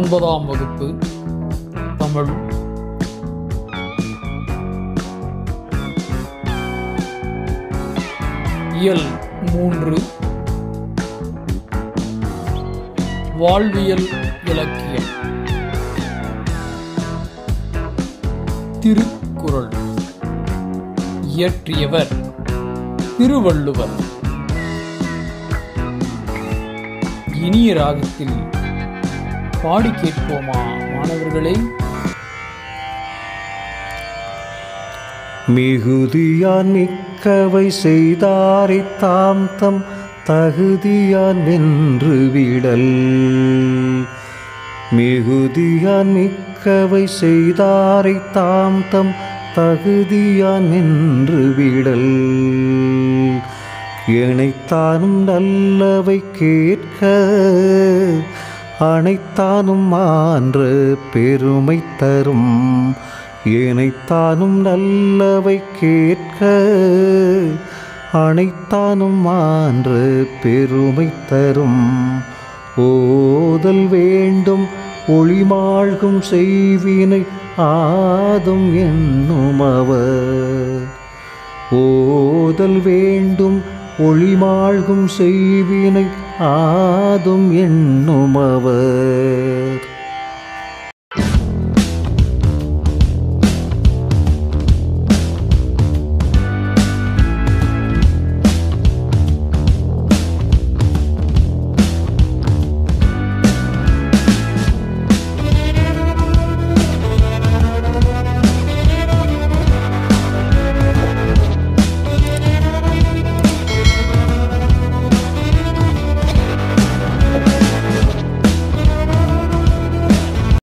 ஒன்பதாம் வகுப்பு தமிழ் இயல் மூன்று வாழ்வியல் இலக்கியம் திருக்குறள் இயற்றியவர் திருவள்ளுவர் இனிய ராகத்தில் பாடி கேட்போமா மாணவர்களே மிகுதியான் மிக்கவை செய்தாரை தாம் தம் தகுதியான் வென்று விடல் மிகுதியான் மிக்கவை செய்தாரை தாம் தம் தகுதியான் வென்று விடல் இணைத்தானும் நல்லவை கேட்க அனைத்தானும் மான்ற பெருமை தரும் ஏனைத்தானும் நல்லவை கேட்க அனைத்தானும் மான்ற பெருமை தரும் ஓதல் வேண்டும் ஒளிமாழ்கும் செய்வினை ஆதும் என்னும் அவர் ஓதல் வேண்டும் ஒளிமாழ்கும் செய்வினை ஆதும் எண்ணுமவர்